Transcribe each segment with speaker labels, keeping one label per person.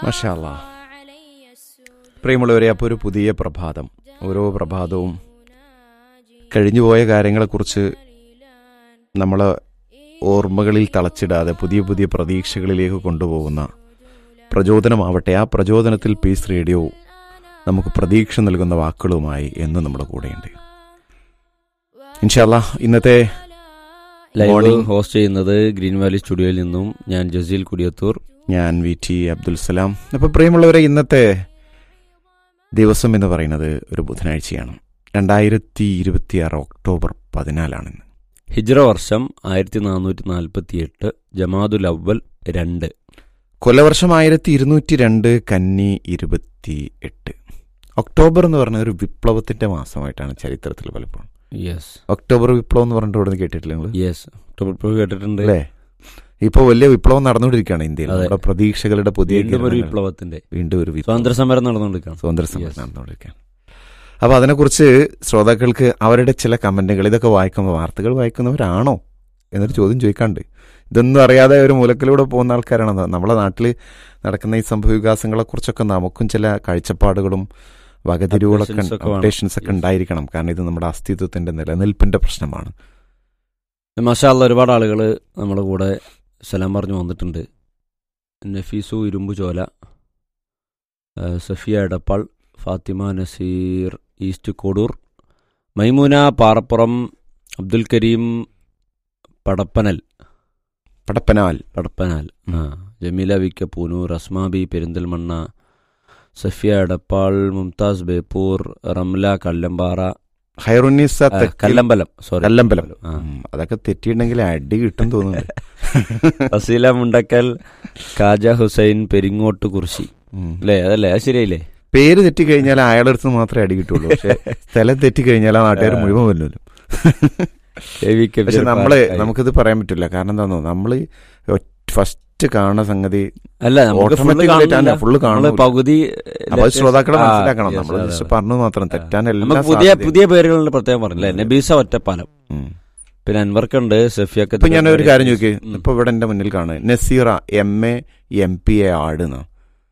Speaker 1: മഷാല്ല പ്രിയമുള്ളവരെ അപ്പോൾ ഒരു പുതിയ പ്രഭാതം ഓരോ പ്രഭാതവും കഴിഞ്ഞുപോയ കാര്യങ്ങളെക്കുറിച്ച് നമ്മൾ ഓർമ്മകളിൽ തളച്ചിടാതെ പുതിയ പുതിയ പ്രതീക്ഷകളിലേക്ക് കൊണ്ടുപോകുന്ന പ്രചോദനമാവട്ടെ ആ പ്രചോദനത്തിൽ പീസ് റേഡിയോ നമുക്ക് പ്രതീക്ഷ നൽകുന്ന വാക്കുകളുമായി എന്നും നമ്മുടെ കൂടെയുണ്ട് ഇൻഷാല്ല ഇന്നത്തെ
Speaker 2: ലൈവ്
Speaker 1: Morning.
Speaker 2: ഹോസ്റ്റ് ചെയ്യുന്നത് ഗ്രീൻ വാലി സ്റ്റുഡിയോയിൽ നിന്നും ഞാൻ ജസീൽ കുടിയത്തൂർ
Speaker 1: ഞാൻ വി ടി അബ്ദുൽ സലാം അപ്പോൾ പ്രിയമുള്ളവരെ ഇന്നത്തെ ദിവസം എന്ന് പറയുന്നത് ഒരു ബുധനാഴ്ചയാണ് രണ്ടായിരത്തി ഇരുപത്തിയാറ് ഒക്ടോബർ പതിനാലാണെന്ന്
Speaker 2: ഹിജ്റ വർഷം ആയിരത്തി നാനൂറ്റി നാൽപ്പത്തി എട്ട് ജമാദുൽ അവൽ രണ്ട്
Speaker 1: കൊല്ലവർഷം ആയിരത്തി ഇരുന്നൂറ്റി രണ്ട് കന്നി ഇരുപത്തി എട്ട് ഒക്ടോബർ എന്ന് പറഞ്ഞ ഒരു വിപ്ലവത്തിന്റെ മാസമായിട്ടാണ് ചരിത്രത്തിൽ പലപ്പോഴും
Speaker 2: യെസ്
Speaker 1: ഒക്ടോബർ വിപ്ലവം എന്ന് പറഞ്ഞിട്ട് ഇവിടെ കേട്ടിട്ടില്ല നിങ്ങൾ
Speaker 2: യെസ് ഒക്ടോബർ ഇപ്പോൾ കേട്ടിട്ടുണ്ട്
Speaker 1: അല്ലേ ഇപ്പോൾ വലിയ വിപ്ലവം നടന്നുകൊണ്ടിരിക്കുകയാണ് ഇന്ത്യയിൽ
Speaker 2: അതെ.
Speaker 1: നമ്മുടെ പ്രതീക്ഷകളുടെ പുതിയ
Speaker 2: വീണ്ടും ഒരു
Speaker 1: കിരണങ്ങൾ.
Speaker 2: വിപ്ലവത്തിന്റെ
Speaker 1: വീണ്ടും ഒരു വിപ്ലവം
Speaker 2: സ്വാതന്ത്ര്യ സമരം നടന്നുകൊണ്ടിരിക്കുകയാണ്
Speaker 1: സ്വാതന്ത്ര്യ സമരം
Speaker 2: Yes.
Speaker 1: നടന്നുകൊണ്ടിരിക്കുകയാണ് അപ്പോൾ അതിനെക്കുറിച്ച് ശ്രോതാക്കൾക്ക് അവരുടെ ചില കമന്റുകൾ ഇതൊക്കെ വായിക്കുമ്പോൾ വാർത്തകൾ വായിക്കുന്നവരാണോ എന്നൊരു ചോദ്യം ചോദിക്കാണ്ട് ഇതൊന്നും അറിയാതെ ഒരു മൂലക്കിലൂടെ പോകുന്ന ആൾക്കാരാണ് ന- നമ്മുടെ നാട്ടിൽ നടക്കുന്ന ഈ സംഭവ വികാസങ്ങളെ കുറിച്ചൊക്കെ നമുക്കും ചില കാഴ്ചപ്പാടുകളും വകതിരിവുകളൊക്കെ
Speaker 2: Updations ഒക്കെ വേണം.
Speaker 1: അപ്ഡേഷൻസ് ഒക്കെ
Speaker 2: Yes.
Speaker 1: ഉണ്ടായിരിക്കണം കാരണം ഇത് നമ്മുടെ അസ്തിത്വത്തിന്റെ നിലനിൽപ്പിന്റെ പ്രശ്നമാണ്
Speaker 2: മഷാല്ല ഒരുപാട് ആളുകൾ നമ്മുടെ കൂടെ സലാം പറഞ്ഞു വന്നിട്ടുണ്ട് നഫീസു ഇരുമ്പു ചോല ആ, സഫിയ എടപ്പാൾ ഫാത്തിമ നസീർ ഈസ്റ്റ് കോഡൂർ മൈമൂന പാറപ്പുറം അബ്ദുൽ കരീം പടപ്പനൽ
Speaker 1: പടപ്പനാൽ
Speaker 2: പടപ്പനാൽ ആ ജമീല വിക്ക പൂനൂർ അസ്മാബി പെരിന്തൽമണ്ണ സഫിയ എടപ്പാൾ മുംതാസ് ബേപ്പൂർ റംല കല്ലമ്പാറ
Speaker 1: ഹൈറുന്നീസ
Speaker 2: ആ,
Speaker 1: തെക്കിൽ-
Speaker 2: കല്ലമ്പലം സോറി
Speaker 1: കല്ലമ്പലം
Speaker 2: ആ.
Speaker 1: ഉം, അതൊക്കെ തെറ്റിയിട്ടുണ്ടെങ്കിൽ അടി കിട്ടും തോന്നുന്നുണ്ട്
Speaker 2: ഫസീല മുണ്ടക്കൽ കാജ ഹുസൈൻ പെരിങ്ങോട്ട് കുറിശി
Speaker 1: ഉം.
Speaker 2: അല്ലേ അതല്ലേ അത് ശരിയല്ലേ
Speaker 1: പേര് തെറ്റി കഴിഞ്ഞാൽ അയാളുടെ അടുത്ത് മാത്രമേ അടി കിട്ടുള്ളൂ പക്ഷെ സ്ഥലം തെറ്റി കഴിഞ്ഞാൽ ആ നാട്ടുകാർ മുഴുവൻ വല്ലല്ലോ
Speaker 2: എ വി കെ
Speaker 1: പക്ഷെ നമ്മള്
Speaker 2: പാലക്കാട്.
Speaker 1: നമുക്കിത് പറയാൻ പറ്റില്ല കാരണം എന്താണോ നമ്മള് ഫസ്റ്റ് കാണുന്ന സംഗതി
Speaker 2: അല്ല നമുക്ക് full
Speaker 1: automatically
Speaker 2: കാണുന്നില്ല.
Speaker 1: ആയിട്ടാണ് full
Speaker 2: നമ്മള്
Speaker 1: കാണുന്നില്ല.
Speaker 2: പകുതി
Speaker 1: അപ്പൊ അത് ശ്രോതാക്കളെ
Speaker 2: ആ,
Speaker 1: മനസ്സിലാക്കണം
Speaker 2: yes,
Speaker 1: നമ്മൾ
Speaker 2: അതെ,
Speaker 1: ജസ്റ്റ്
Speaker 2: അതെ.
Speaker 1: പറഞ്ഞു മാത്രം തെറ്റാൻ എല്ലാ
Speaker 2: നമുക്ക് പുതിയ
Speaker 1: സാധ്യതയും.
Speaker 2: പുതിയ പേരുകളുണ്ട് പ്രത്യേകം പറഞ്ഞില്ലേ നബീസ ഒറ്റപ്പാലം
Speaker 1: ഉം.
Speaker 2: പിന്നെ അൻവർക്കുണ്ട് സഫിയൊക്കെ
Speaker 1: ഇപ്പൊ ഞാൻ ഒരു കാര്യം ചോദിക്കേ ഇപ്പൊ ഇവിടെ എന്റെ മുന്നിൽ കാണുക Naseera M A M P A ആട് എന്നാ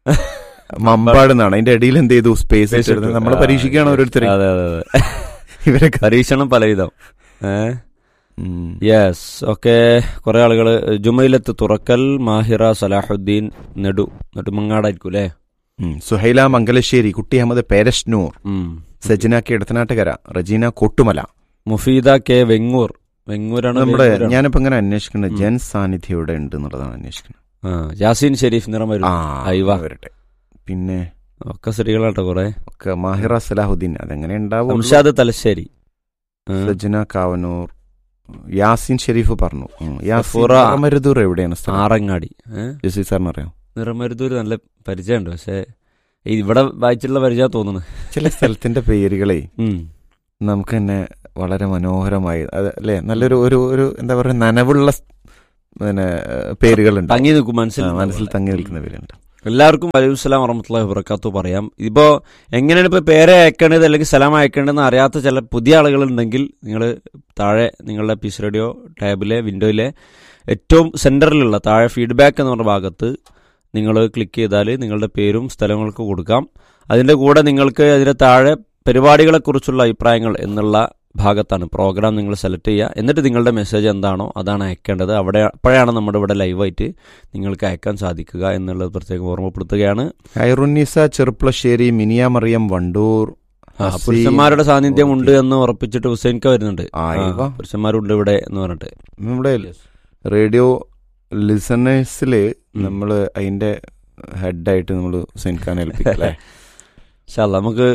Speaker 1: മമ്പാട് എന്നാണ് അതിന്റെ ഇടയിൽ എന്ത് ചെയ്തു സ്പേസ് ഇട്ടിരുന്നത് നമ്മൾ പരീക്ഷിക്കുകയാണ് ഓരോരുത്തരെ
Speaker 2: അതെ അതെ അതെ
Speaker 1: ഇവരൊക്കെ
Speaker 2: പരീക്ഷണം പലവിധം ഏഹ്
Speaker 1: ഉം.
Speaker 2: യെസ് ഓക്കെ കുറെ ആളുകൾ ജുമൈലത്ത് തുറക്കൽ മാഹിറ സലാഹുദ്ദീൻ നെടു നെടുമങ്ങാടായിരിക്കും അല്ലേ
Speaker 1: ഉം. സുഹൈല മംഗലശ്ശേരി കുട്ടി അഹമ്മദ് പേരഷ്നൂർ
Speaker 2: ഉം.
Speaker 1: സജന കെ ഇടത്തനാട്ടുകര റജീന കോട്ടുമല
Speaker 2: മുഫീദ കെ വെങ്ങൂർ വെങ്ങൂരാണ്
Speaker 1: നമ്മുടെ
Speaker 2: വെങ്ങൂരാണ്.
Speaker 1: ഞാനിപ്പോ ഇങ്ങനെ അന്വേഷിക്കുന്നത്
Speaker 2: ഉം.
Speaker 1: ജൻ സാന്നിധ്യം ഇവിടെ ഉണ്ട് എന്നുള്ളതാണ് അന്വേഷിക്കുന്നത്
Speaker 2: ആ, യാസീൻ ഷെരീഫ് നിറം
Speaker 1: ആ
Speaker 2: വരും അയവ.
Speaker 1: വരട്ടെ പിന്നെ
Speaker 2: ഒക്കെ സ്ത്രീകളാട്ടോ കുറെ
Speaker 1: ഒക്കെ മാഹിറ സലാഹുദ്ദീൻ അതെങ്ങനെ ഉണ്ടാവും
Speaker 2: സംഷാദ് തലശ്ശേരി ആ,
Speaker 1: സജന കാവനൂർ യാസിൻ ഷെരീഫ് പറഞ്ഞു ഉം. യാസിൻ
Speaker 2: സഫൂറ.
Speaker 1: മരുദൂർ എവിടെയാണ് സ്ഥലം
Speaker 2: ആറങ്ങാടി ഏ?
Speaker 1: ജസീർ സാറിന് അറിയാം
Speaker 2: നിറമരുതൂര് നല്ല പരിചയമുണ്ട് പക്ഷെ ഇവിടെ വായിച്ചിട്ടുള്ള പരിചയം തോന്നുന്നു
Speaker 1: ചില സ്ഥലത്തിന്റെ പേരുകളെ
Speaker 2: ഉം.
Speaker 1: നമുക്ക് തന്നെ വളരെ മനോഹരമായി അത് അല്ലെ നല്ലൊരു ഒരു ഒരു എന്താ പറയുക നനവുള്ള സ്- പിന്നെ പേരുകളുണ്ട്
Speaker 2: തങ്ങി നിൽക്കും മനസ്സിൽ
Speaker 1: ആ, മനസ്സിൽ തങ്ങി നിൽക്കുന്ന പേരുണ്ട്
Speaker 2: എല്ലാവർക്കും വലൈക്കുസ്ലാം വറഹമത്തുള്ള വബർക്കാത്തു പറയാം ഇപ്പോ എങ്ങനെയാണ് ഇപ്പൊ പേരെ അയക്കേണ്ടത് അല്ലെങ്കിൽ സലാം അയക്കേണ്ടതെന്ന് അറിയാത്ത ചില പുതിയ ആളുകളുണ്ടെങ്കിൽ നിങ്ങൾ താഴെ നിങ്ങളുടെ പീസ് റേഡിയോ ടാബിലെ വിൻഡോയിലെ ഏറ്റവും സെന്ററിലുള്ള താഴെ ഫീഡ്ബാക്ക് എന്ന് പറഞ്ഞ ഭാഗത്ത് നിങ്ങൾ ക്ലിക്ക് ചെയ്താൽ നിങ്ങളുടെ പേരും സ്ഥലങ്ങൾക്ക് കൊടുക്കാം അതിന്റെ കൂടെ നിങ്ങൾക്ക് അതിന്റെ താഴെ പരിപാടികളെക്കുറിച്ചുള്ള അഭിപ്രായങ്ങൾ എന്നുള്ള ഭാഗത്താണ് പ്രോഗ്രാം നിങ്ങൾ സെലക്ട് ചെയ്യുക എന്നിട്ട് നിങ്ങളുടെ മെസ്സേജ് എന്താണോ അതാണ് അയക്കേണ്ടത് അവിടെ അപ്പോഴാണ് നമ്മുടെ ഇവിടെ ലൈവായിട്ട് നിങ്ങൾക്ക് അയക്കാൻ സാധിക്കുക എന്നുള്ളത് പ്രത്യേകം ഓർമ്മപ്പെടുത്തുകയാണ്
Speaker 1: ഹൈറുന്നീസ ചെറുപ്പളശ്ശേരി മിനിയാമറിയം വണ്ടൂർ
Speaker 2: ആ,
Speaker 1: ഹസീൻ.
Speaker 2: പുരുഷന്മാരുടെ സാന്നിധ്യം ഉണ്ട്
Speaker 1: ഓക്കേ.
Speaker 2: എന്ന് ഉറപ്പിച്ചിട്ട് ഹുസൈൻക വരുന്നുണ്ട്
Speaker 1: ആ,
Speaker 2: ആ,
Speaker 1: ഇവ.
Speaker 2: പുരുഷന്മാരുണ്ട് ഇവിടെ എന്ന് പറഞ്ഞിട്ട്
Speaker 1: നമ്മുടെ റേഡിയോ ലിസണേഴ്സില്
Speaker 2: ഉം.
Speaker 1: നമ്മൾ അതിന്റെ ഹെഡായിട്ട് നമ്മൾ ഹുസൈൻ ഖാൻ ഏൽപ്പിക്കും അല്ലേ
Speaker 2: ഇൻഷാ അല്ലാ, നമുക്ക്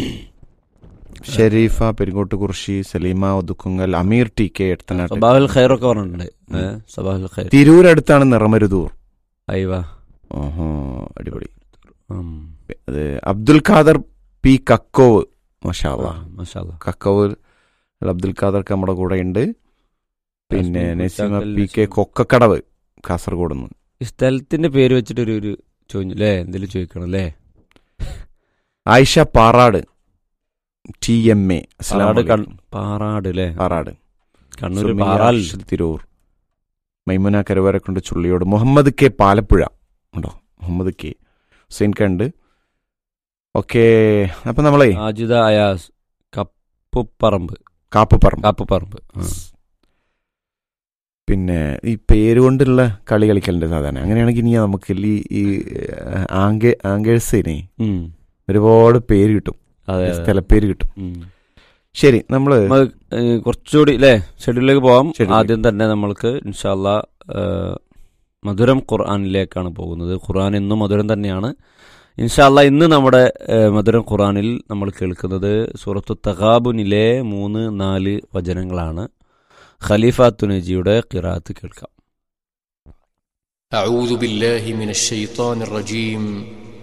Speaker 1: ഷെരീഫ പെരിങ്ങോട്ട് കുർഷി സലീമ ഒതുക്കുങ്ങൽ അമീർ ടി കെ എടത്തനാട്ട്
Speaker 2: സബാഹുൽ ഖൈർ ഒക്കെ പറഞ്ഞിട്ടുണ്ട് ഏ, സബാഹുൽ ഖൈർ
Speaker 1: തിരൂരടുത്താണ് നിറമരുതൂർ
Speaker 2: അയ്യവ
Speaker 1: ഓഹോ അടിപൊളി
Speaker 2: ഉം.
Speaker 1: അത് അബ്ദുൽ ഖാദർ പി കക്കോവ് മാഷാ
Speaker 2: ആ,
Speaker 1: അല്ലാ.
Speaker 2: മാഷാ അല്ലാ.
Speaker 1: കക്കോവ് അബ്ദുൽ ഖാദർക്ക് നമ്മുടെ കൂടെ ഉണ്ട് പിന്നെ
Speaker 2: നസ്മി
Speaker 1: നസീമ
Speaker 2: കുറ്റാക്കൽ
Speaker 1: പി കെ
Speaker 2: നസീം.
Speaker 1: കൊക്കക്കടവ് കാസർഗോഡ് നിന്ന്
Speaker 2: ഈ സ്ഥലത്തിന്റെ പേര് വെച്ചിട്ട് ഒരു ഒരു ചോദിച്ചു അല്ലേ എന്തെങ്കിലും ചോദിക്കണം അല്ലേ
Speaker 1: Ayisha Parad T M A
Speaker 2: Parad കൺ- പാറാട് അല്ലേ
Speaker 1: പാറാട്
Speaker 2: കണ്ണൂർ
Speaker 1: സുമിയ
Speaker 2: പാറാൽ
Speaker 1: അർഷദ് തിരൂർ മൈമുന കരുവാരക്കൊണ്ട് ചുള്ളിയോട് മുഹമ്മദ് കെ പാലപ്പുഴ ഉണ്ടോ മുഹമ്മദ് കെ ഹുസൈൻ കണ്ട് ഓക്കെ അപ്പം നമ്മളെ
Speaker 2: ആജിദ അയാസ് കപ്പുപ്പറമ്പ്
Speaker 1: കാപ്പപ്പറമ്പ്
Speaker 2: കാപ്പുപ്പറമ്പ് ആ.
Speaker 1: പിന്നെ ഈ പേര് കൊണ്ടുള്ള കളി കളിക്കലുണ്ട് സാധാരണ അങ്ങനെയാണെങ്കിൽ ഇനി നമുക്ക് ഈ ഈ ആംഗേ ആംഗേഴ്സിനെ
Speaker 2: ഉം.
Speaker 1: ഒരുപാട് പേര് കിട്ടും
Speaker 2: അതെ അതെ.
Speaker 1: സ്ഥലപ്പേര് കിട്ടും
Speaker 2: ഉം.
Speaker 1: ശരി നമ്മള്
Speaker 2: നമുക്ക് ഏഹ്, കുറച്ചുകൂടി അല്ലേ ഷെഡ്യൂളിലേക്ക് പോവാം
Speaker 1: ഷെഡ്യൂളിലേക്ക്.
Speaker 2: ആദ്യം തന്നെ നമ്മൾക്ക് ഇൻഷാല്ല മധുരം ഖുർആാനിലേക്കാണ് പോകുന്നത് ഖുർആൻ ഇന്നും മധുരം തന്നെയാണ് ഇൻഷാല്ല ഇന്ന് നമ്മുടെ ഏഹ്, മധുരം ഖുർആനിൽ നമ്മൾ കേൾക്കുന്നത് സൂറത്തു തഹാബുനിലെ മൂന്ന് നാല് വചനങ്ങളാണ് ഖലീഫ തുനജിയുടെ ഖിറാത്ത് കേൾക്കാം
Speaker 3: أعوذ بالله من الشيطان الرجيم